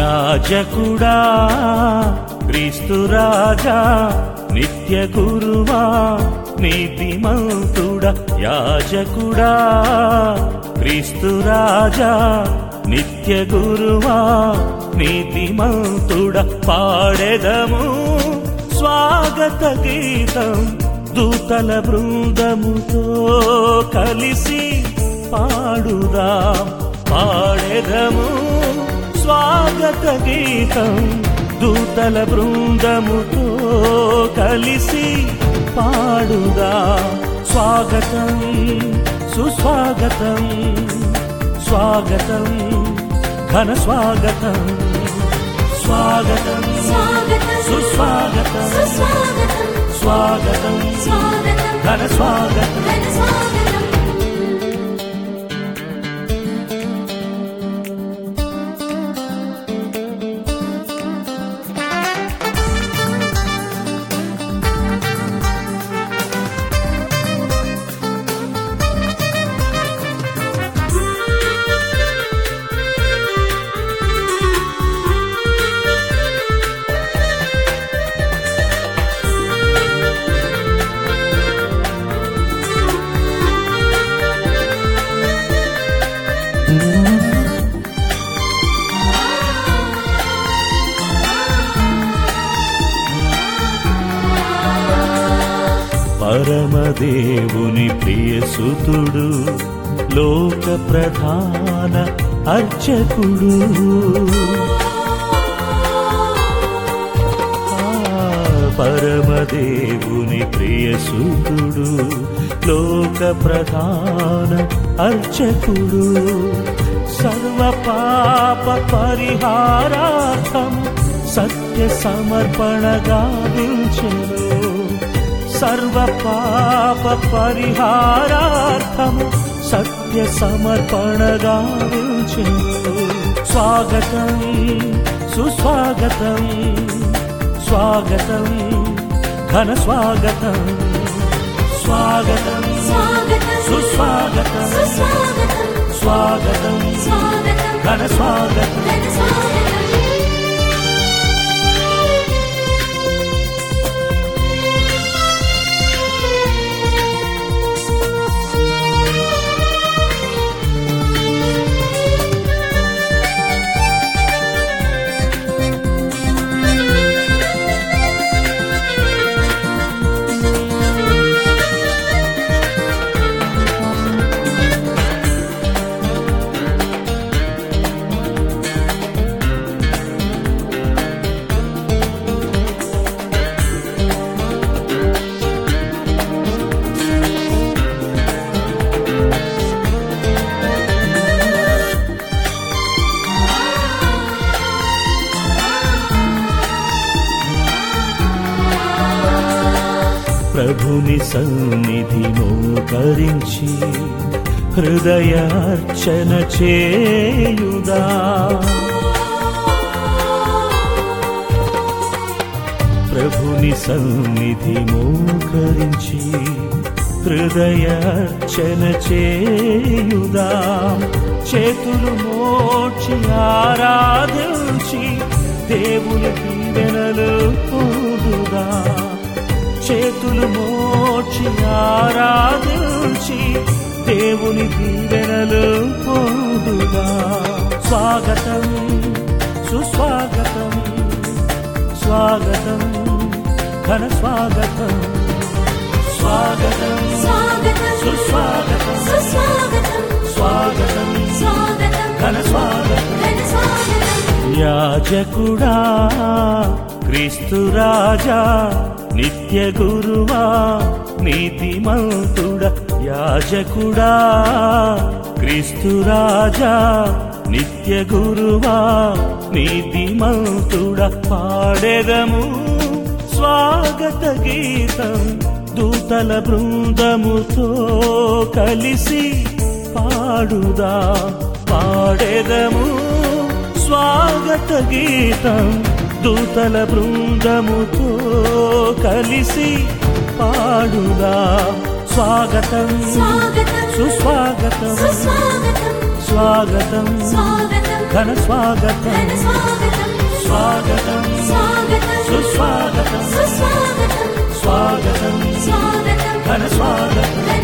యాజకుడా క్రీస్తు రాజా నిత్య గురువా నీతిమంతుడా యాజకుడా క్రీస్తు రాజా నిత్య గురువా నీతిమంతుడా పాడెదము స్వాగత గీతం దూతల బృందముతో కలిసి పాడుదాం పాడెదము స్వాగత గీతం దూతల బృందముతో కలిసి పాడుదా స్వాగతం సుస్వాగతం స్వాగతం ఘన స్వాగతం స్వాగతం స్వాగతం సుస్వాగతం సుస్వాగతం స్వాగతం స్వాగతం ఘన స్వాగతం ఘన స్వాగతం పరమదేవుని ప్రియసుతుడు లోక ప్రధాన అర్చకుడు ఆ, పరమదేవుని ప్రియసుతుడు లోక ప్రధాన అర్చకుడు సర్వ పాప పరిహారార్థం సత్య సమర్పణగా వించెను సర్వ పాప పరిహారార్థము సత్య సమర్పణగా వించెను స్వాగతం సుస్వాగతం స్వాగతం ఘన స్వాగతం స్వాగతం స్వాగతం సుస్వాగతం సుస్వాగతం స్వాగతం స్వాగతం ఘన స్వాగతం ఘన స్వాగతం ప్రభుని సన్నిధి మోకరించి హృదయార్చన చేయుదా ప్రభుని సన్నిధి మోకరించి హృదయార్చన చేయుదా చేతులు మోచి ఆరాధించి దేవుని దీవెనలు పొందుదా చేతులు మోచి ఆరాధించి దేవుని దీవెనలు పొందుదా స్వాగతం సుస్వాగతం స్వాగతం ఘన స్వాగతం స్వాగతం స్వాగతం సుస్వాగతం సుస్వాగతం స్వాగతం స్వాగతం ఘన స్వాగతం ఘన స్వాగతం యాజకుడా క్రీస్తు రాజా నిత్య గురువా నీతిమంతుడా యాజకుడా క్రీస్తు రాజా నిత్య గురువా నీతిమంతుడా పాడెదము స్వాగత గీతం దూతల బృందముతో కలిసి పాడుదా పాడెదము స్వాగత గీతం దూతల బృందముతో కలిసి పాడుదా స్వాగతం స్వాగతం సుస్వాగతం సుస్వాగతం స్వాగతం స్వాగతం ఘన స్వాగతం ఘన స్వాగతం స్వాగతం స్వాగతం సుస్వాగతం సుస్వాగతం స్వాగతం స్వాగతం ఘన స్వాగతం ఘన